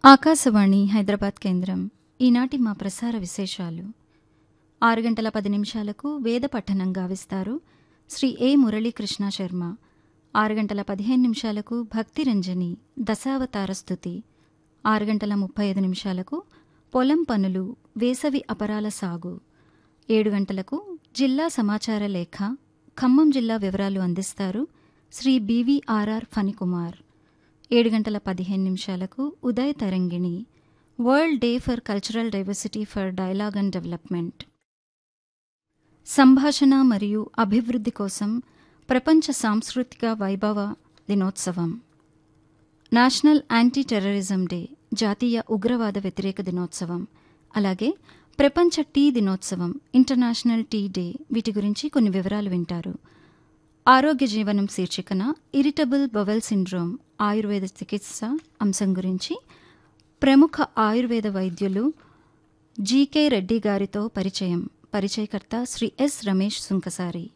ఆకాశవాణి హైదరాబాద్ కేంద్రం ఈనాటి మా ప్రసార విశేషాలు ఆరు గంటల పది నిమిషాలకు వేద పఠనం గావిస్తారు శ్రీ ఏ మురళీకృష్ణ శర్మ ఆరు గంటల పదిహేను నిమిషాలకు భక్తిరంజని దశావతార స్థుతి ఆరు గంటల ముప్పై ఐదు నిమిషాలకు పొలం పనులు వేసవి అపరాల సాగు ఏడు గంటలకు జిల్లా సమాచార లేఖ ఖమ్మం జిల్లా వివరాలు అందిస్తారు శ్రీ బీవీఆర్ఆర్ ఫణికుమార్ ఏడు గంటల పదిహేను నిమిషాలకు Uday Tarangini world day for cultural diversity for dialogue and development సంభాషణ మరియు అభివృద్ధి కోసం ప్రపంచ సాంస్కృతిక వైభవ దినోత్సవం నేషనల్ యాంటీ టెర్రరిజం డే జాతీయ ఉగ్రవాద వ్యతిరేక దినోత్సవం అలాగే ప్రపంచ టీ దినోత్సవం ఇంటర్నేషనల్ టీ డే వీటి గురించి కొన్ని వివరాలు వింటారు ఆరోగ్య జీవనం శీర్షికన ఇరిటబుల్ బవెల్ సిండ్రోమ్ ఆయుర్వేద చికిత్స అంశం గురించి ప్రముఖ ఆయుర్వేద వైద్యులు జీకే రెడ్డి గారితో పరిచయం పరిచయకర్త శ్రీ ఎస్ రమేష్ సుంకసారి